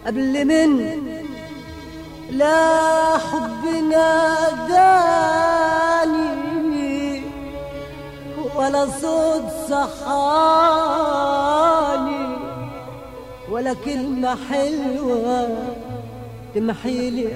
قبل من لا حبنا داني ولا صوت صحاني ولا كلمة حلوة تمحي لي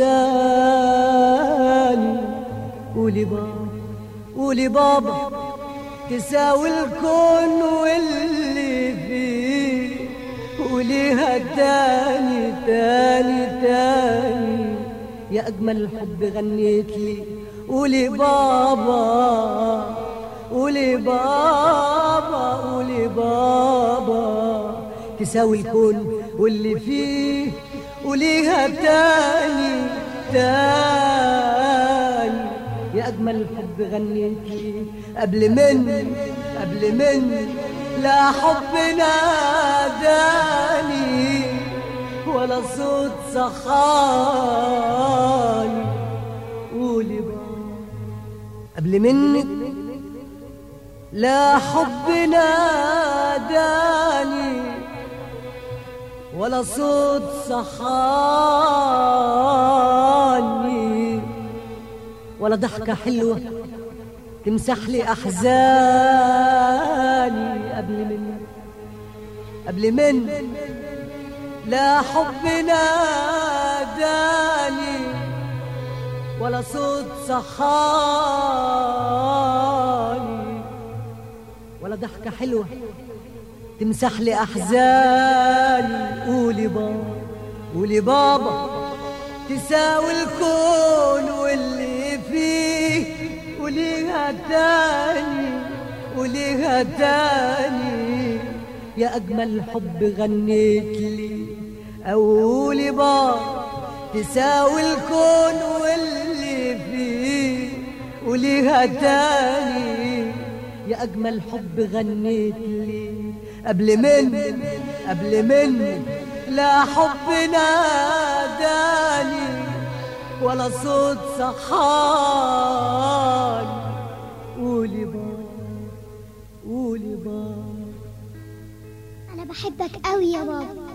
أحزاني قولي بابا قولي بابا تساوي الكون واللي فيه قوليها تاني تاني تاني يا أجمل حب غنيت لي قولي بابا قولي بابا قولي بابا تساوي الكون واللي فيه قوليها تاني تاني يا أجمل حب غنيت لي قبل من قبل من لا حب ناداني ولا صوت صحاني قولي بابا قبل منك لا حب ناداني ولا صوت صحاني ولا ضحكة حلوة تمسح لي أحزاني قبل من قبل من لا حب ناداني ولا صوت صحاني ولا ضحكة حلوة تمسح لي أحزاني قولي بابا قولي بابا تساوي الكون واللي فيه قوليها تاني قوليها تاني يا أجمل حب غنيت لي أقولي بابا تساوي الكون واللي فيه قوليها تاني يا أجمل حب غنيت لي قبل من قبل من لا حب ناداني ولا صوت صحاني قولي بابا قولي بابا انا بحبك قوي يا بابا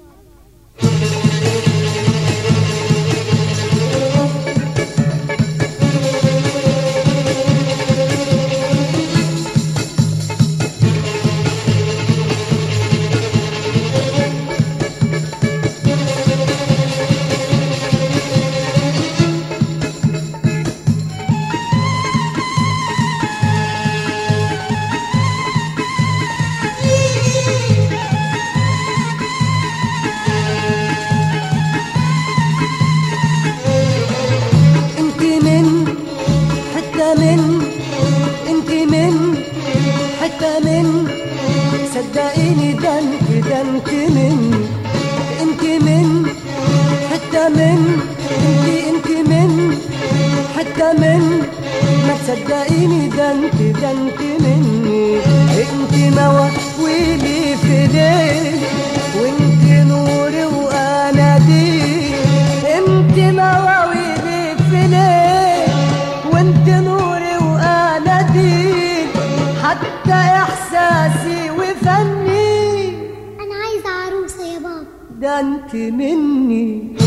انت من حتى من انت من حتى من صدقيني ده انت ده انت من انت من حتى من انت انت من حتى من ما تصدقيني ده انت ده انت مني انت مواويلي في ليل وانت نوري وانا دي انت مواويلي في ليل وانت نوري وانا دي حتى احساسي وفني انا عايزه عروسه يا بابا ده انت مني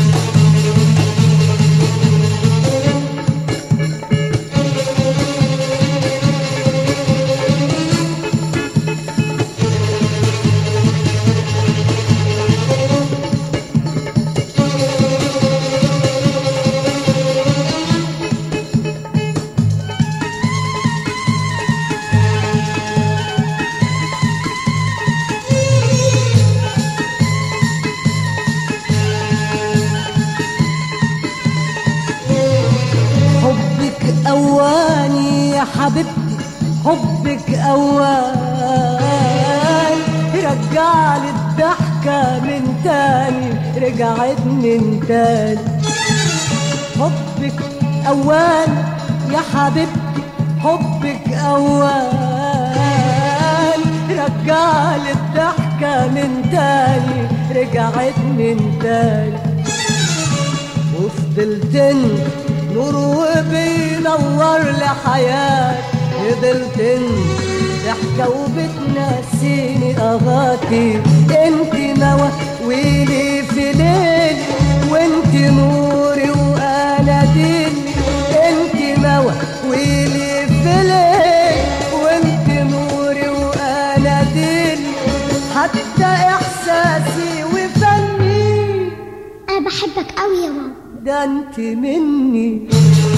حبك أواني يا حبيبتي حبك أوان رجع لي الضحكة من تاني رجعت من تاني حبك أوان يا حبيبتي حبك أوان رجع لي الضحكة من تاني رجعت من تاني وفضلت انت نور وبينور لحياة فضلت انت ضحكة وبتنسيني أغاتي انت نوى ويلي في ليل وانت نوري وانا دل انت موا ويلي في ليل وانت نوري وانا دل حتى احساسي وفني انا بحبك قوي يا بابا ده انت مني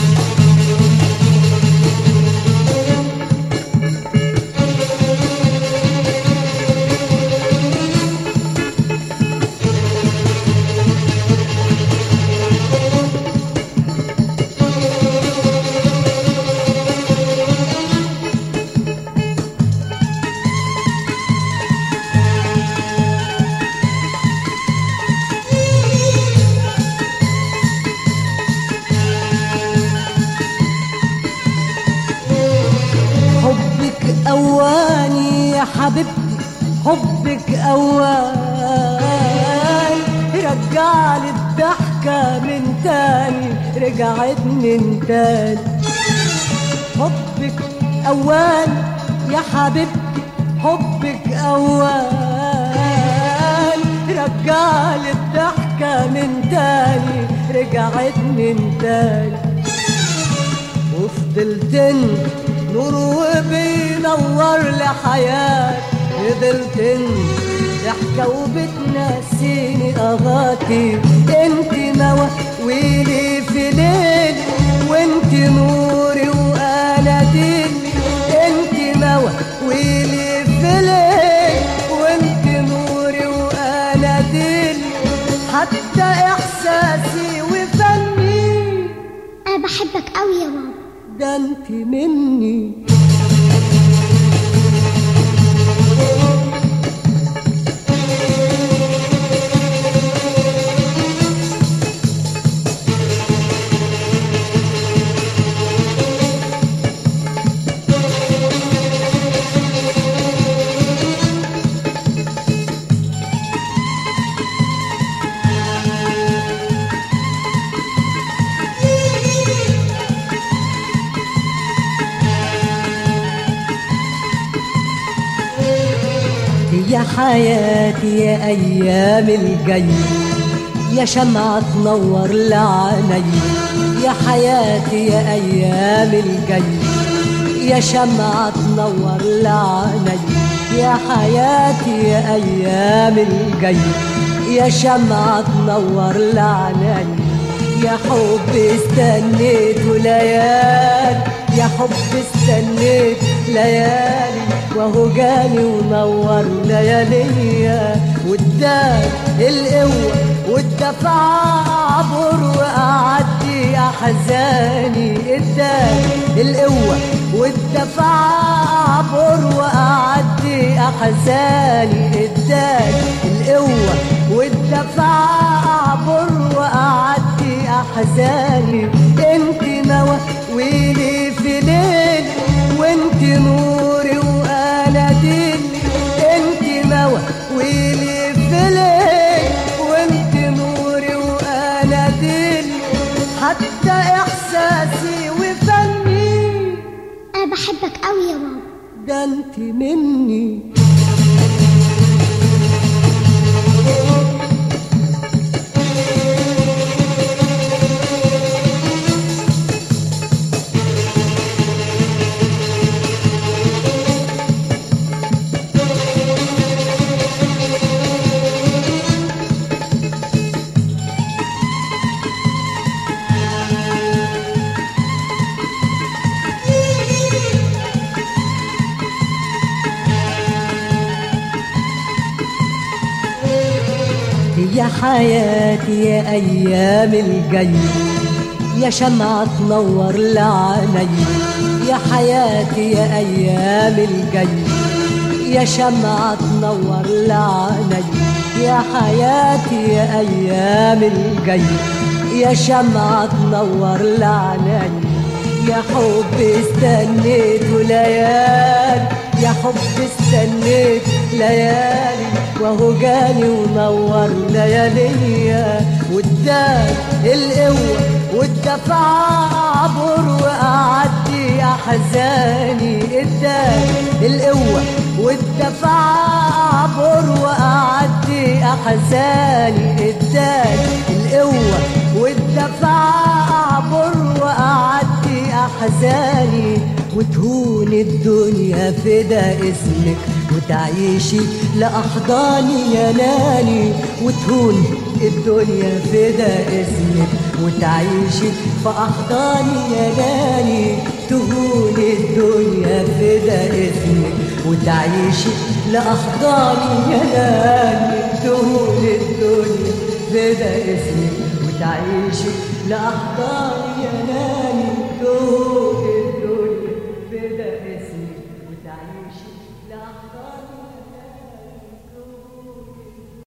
حبك أواني يا حبيبتي حبك أوان رجعلي الضحكة من تاني رجعت من تاني حبك أوان يا حبيبتي حبك أوان رجعلي الضحكة من تاني رجعت من تاني وفضلت انت نور وبينور لحياتي فضلت انت ضحكة وبتنسيني اغاتي انت مواويلي في ليل وانت نوري وانا دل انت مواويلي في ليل وانت نوري وانا دل حتى احساسي وفني انا بحبك قوي يا بابا ده انت مني يا حياتي يا أيام الجاي يا شمعة تنور لعيني يا حياتي يا أيام الجاي يا شمعة تنور لعيني يا حياتي يا أيام الجاي يا شمعة تنور لعيني يا حب استنيت ليالي يا حب استنيت ليالي وهو جاني ونور لياليا واداني القوة والدفع اعبر واعدي احزاني اداني القوة والدفع اعبر واعدي احزاني اداني القوة والدفع اعبر واعدي احزاني انت مواويلي في ليل وانت نوري وانا دل انت مواويلي في ليل وانت نوري وانا دل حتى احساسي وفني انا بحبك قوي يا بابا ده انت مني يا حياتي يا أيام الجاي يا شمعة تنور لعيني يا حياتي يا أيام الجاي يا شمعة تنور لعيني يا حياتي يا أيام الجاي يا شمعة تنور لعيني يا حب استنيت ليالي يا حب استنيت ليالي وهو جاني ونور لياليا واداني القوة والدفع اعبر واعدي احزاني اداني القوة والدفع اعبر واعدي احزاني اداني القوة والدفع اعبر واعدي احزاني وتهون الدنيا فدا اسمك وتعيشي لأحضاني يا ناني وتهون الدنيا فدا اسمك وتعيشي في أحضاني يا ناني تهون الدنيا فدا اسمك وتعيشي لأحضاني يا ناني تهون الدنيا فدا اسمك وتعيشي لأحضاني يا ناني تهون الدنيا فدا اسمك وتعيشي لأحضاني